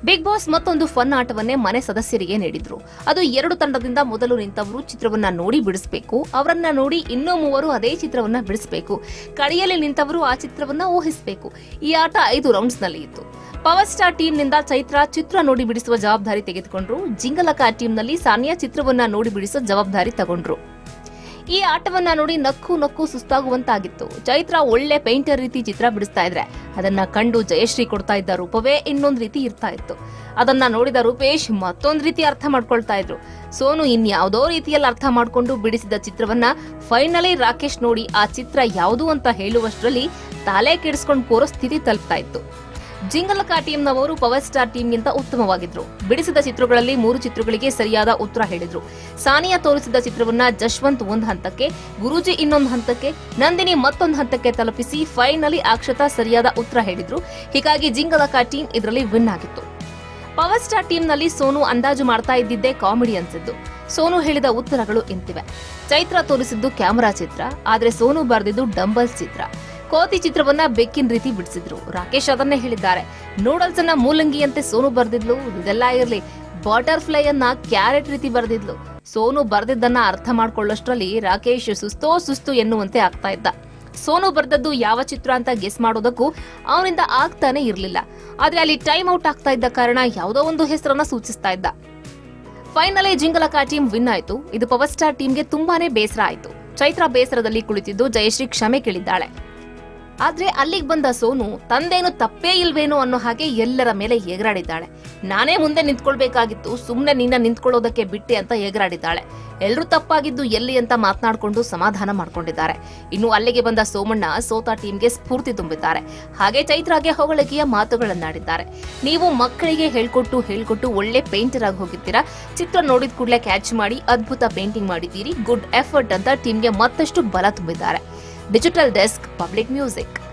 big Boss ಮತ್ತೊಂದು fun ಆಟವನ್ನೇ ಮನೆ ಸದಸ್ಯರಿಗೆ ನೀಡಿದ್ರು ಅದು ಎರಡು ತಂಡದಿಂದ ಮೊದಲು ನಿಂತವರು ಚಿತ್ರವನ್ನ ನೋಡಿ ಬಿಡಿಸಬೇಕು ಅವರನ್ನ ನೋಡಿ ಇನ್ನೂ ಮೂವರು ಅದೇ ಚಿತ್ರವನ್ನ ಬಿಡಿಸಬೇಕು ಕಡೆಯಲ್ಲಿ ನಿಂತವರು ಆ ಚಿತ್ರವನ್ನ ಊಹಿಸಬೇಕು ಈ ಆಟ ಐದು ರೌಂಡ್ಸ್ ನಲ್ಲಿ ಇತ್ತು ಪವರ್ ಸ್ಟಾರ್ ಟೀಮ್ನಿಂದ ಚೈತ್ರ ಚಿತ್ರ ನೋಡಿ ಬಿಡಿಸುವ ಜವಾಬ್ದಾರಿ ತೆಗೆದುಕೊಂಡ್ರು ಜಿಂಗಲಕ ಟೀಮ್ನಲ್ಲಿ ಸಾನಿಯಾ ಚಿತ್ರವನ್ನ ನೋಡಿ ಬಿಡಿಸೋ ಜವಾಬ್ದಾರಿ ತಗೊಂಡ್ರು ಈ ಆಟವನ್ನ ನೋಡಿ ನಕ್ಕು ನಕ್ಕು ಸುಸ್ತಾಗುವಂತಾಗಿತ್ತು ಚೈತ್ರ ಒಳ್ಳೆ ಪೇಂಟರ್ ರೀತಿ ಚಿತ್ರ ಬಿಡಿಸ್ತಾ ಇದ್ರೆ ಅದನ್ನ ಕಂಡು ಜಯಶ್ರೀ ಕೊಡ್ತಾ ಇದ್ದ ರೂಪವೇ ಇನ್ನೊಂದ್ ರೀತಿ ಇರ್ತಾ ಇತ್ತು ಅದನ್ನ ನೋಡಿದ ರೂಪೇಶ್ ಮತ್ತೊಂದ್ ರೀತಿ ಅರ್ಥ ಮಾಡ್ಕೊಳ್ತಾ ಇದ್ರು ಸೋನು ಇನ್ಯಾವುದೋ ರೀತಿಯಲ್ಲಿ ಅರ್ಥ ಮಾಡ್ಕೊಂಡು ಬಿಡಿಸಿದ ಚಿತ್ರವನ್ನ ಫೈನಲಿ ರಾಕೇಶ್ ನೋಡಿ ಆ ಚಿತ್ರ ಯಾವುದು ಅಂತ ಹೇಳುವಷ್ಟರಲ್ಲಿ ತಲೆ ಕೆಡಿಸ್ಕೊಂಡು ಕೂರೋ ಸ್ಥಿತಿ ತಲುಪ್ತಾ ಇತ್ತು ಜಿಂಗಲಕ ಟೀಮ್ನವರು ಪವರ್ ಸ್ಟಾರ್ ಟೀಮ್ಗಿಂತ ಉತ್ತಮವಾಗಿದ್ರು ಬಿಡಿಸಿದ ಚಿತ್ರಗಳಲ್ಲಿ ಮೂರು ಚಿತ್ರಗಳಿಗೆ ಸರಿಯಾದ ಉತ್ತರ ಹೇಳಿದ್ರು ಸಾನಿಯಾ ತೋರಿಸಿದ ಚಿತ್ರವನ್ನ ಜಶ್ವಂತ್ ಒಂದ್ ಹಂತಕ್ಕೆ ಗುರೂಜಿ ಇನ್ನೊಂದು ಹಂತಕ್ಕೆ ನಂದಿನಿ ಮತ್ತೊಂದು ಹಂತಕ್ಕೆ ತಲುಪಿಸಿ ಫೈನಲಿ ಅಕ್ಷತಾ ಸರಿಯಾದ ಉತ್ತರ ಹೇಳಿದ್ರು ಹೀಗಾಗಿ ಜಿಂಗಲಕ ಟೀಮ್ ಇದರಲ್ಲಿ ವಿನ್ ಆಗಿತ್ತು ಪವರ್ ಸ್ಟಾರ್ ಟೀಮ್ನಲ್ಲಿ ಸೋನು ಅಂದಾಜು ಮಾಡ್ತಾ ಇದ್ದಿದ್ದೇ ಕಾಮಿಡಿ ಅನ್ಸಿದ್ದು ಸೋನು ಹೇಳಿದ ಉತ್ತರಗಳು ಇಂತಿವೆ ಚೈತ್ರ ತೋರಿಸಿದ್ದು ಕ್ಯಾಮರಾ ಚಿತ್ರ ಆದ್ರೆ ಸೋನು ಬರೆದಿದ್ದು ಡಂಬಲ್ಸ್ ಚಿತ್ರ ಕೋತಿ ಚಿತ್ರವನ್ನ ಬೆಕ್ಕಿನ ರೀತಿ ಬಿಡಿಸಿದ್ರು ರಾಕೇಶ್ ಅದನ್ನೇ ಹೇಳಿದ್ದಾರೆ ನೂಡಲ್ಸ್ ಅನ್ನ ಮೂಲಂಗಿಯಂತೆ ಸೋನು ಬರ್ದಿದ್ಲು ಇದೆಲ್ಲ ಇರ್ಲಿ ಬಟರ್ಫ್ಲೈ ಅನ್ನ ಕ್ಯಾರೆಟ್ ರೀತಿ ಬರ್ದಿದ್ಲು ಸೋನು ಬರ್ದಿದ್ದನ್ನ ಅರ್ಥ ಮಾಡ್ಕೊಳ್ಳೋಷ್ಟ್ರಲ್ಲಿ ರಾಕೇಶ್ ಸುಸ್ತೋ ಸುಸ್ತು ಎನ್ನುವಂತೆ ಆಗ್ತಾ ಇದ್ದ ಸೋನು ಬರ್ದದ್ದು ಯಾವ ಚಿತ್ರ ಅಂತ ಗೆಸ್ ಮಾಡೋದಕ್ಕೂ ಅವನಿಂದ ಆಗ್ತಾನೆ ಇರ್ಲಿಲ್ಲ ಆದ್ರೆ ಅಲ್ಲಿ ಟೈಮ್ ಔಟ್ ಆಗ್ತಾ ಇದ್ದ ಕಾರಣ ಯಾವುದೋ ಒಂದು ಹೆಸರನ್ನ ಸೂಚಿಸ್ತಾ ಇದ್ದ ಫೈನಲಿ ಜಿಂಗಲಕ ಟೀಮ್ ವಿನ್ ಆಯ್ತು ಇದು ಪವರ್ ಸ್ಟಾರ್ ಟೀಮ್ಗೆ ತುಂಬಾನೇ ಬೇಸರ ಆಯ್ತು ಚೈತ್ರ ಬೇಸರದಲ್ಲಿ ಕುಳಿತಿದ್ದು ಜಯಶ್ರೀ ಕ್ಷಮೆ ಕೇಳಿದ್ದಾಳೆ ಆದ್ರೆ ಅಲ್ಲಿಗೆ ಬಂದ ಸೋನು ತಂದೇನು ತಪ್ಪೇ ಇಲ್ವೇನೋ ಅನ್ನೋ ಹಾಗೆ ಎಲ್ಲರ ಮೇಲೆ ಎಗರಾಡಿದ್ದಾಳೆ ನಾನೇ ಮುಂದೆ ನಿಂತ್ಕೊಳ್ಬೇಕಾಗಿತ್ತು ಸುಮ್ನೆ ನಿನ್ನ ನಿಂತ್ಕೊಳ್ಳೋದಕ್ಕೆ ಬಿಟ್ಟೆ ಅಂತ ಎಗರಾಡಿದ್ದಾಳೆ ಎಲ್ರೂ ತಪ್ಪಾಗಿದ್ದು ಎಲ್ಲಿ ಅಂತ ಮಾತನಾಡ್ಕೊಂಡು ಸಮಾಧಾನ ಮಾಡ್ಕೊಂಡಿದ್ದಾರೆ ಇನ್ನು ಅಲ್ಲಿಗೆ ಬಂದ ಸೋಮಣ್ಣ ಸೋತ ಟೀಮ್ಗೆ ಸ್ಫೂರ್ತಿ ತುಂಬಿದ್ದಾರೆ ಹಾಗೆ ಚೈತ್ರಾಗೆ ಹೊಗಳಿಕೆಯ ಮಾತುಗಳನ್ನಾಡಿದ್ದಾರೆ ನೀವು ಮಕ್ಕಳಿಗೆ ಹೇಳ್ಕೊಟ್ಟು ಹೇಳ್ಕೊಟ್ಟು ಒಳ್ಳೆ ಪೇಂಟರ್ ಆಗಿ ಹೋಗಿದ್ದೀರಾ ಚಿತ್ರ ನೋಡಿದ ಕೂಡಲೇ ಕ್ಯಾಚ್ ಮಾಡಿ ಅದ್ಭುತ ಪೇಂಟಿಂಗ್ ಮಾಡಿದ್ದೀರಿ ಗುಡ್ ಎಫರ್ಟ್ ಅಂತ ಟೀಮ್ಗೆ ಮತ್ತಷ್ಟು ಬಲ ತುಂಬಿದ್ದಾರೆ ಡಿಜಿಟಲ್ ಡೆಸ್ಕ್ ಪಬ್ಲಿಕ್ ಮ್ಯೂಸಿಕ್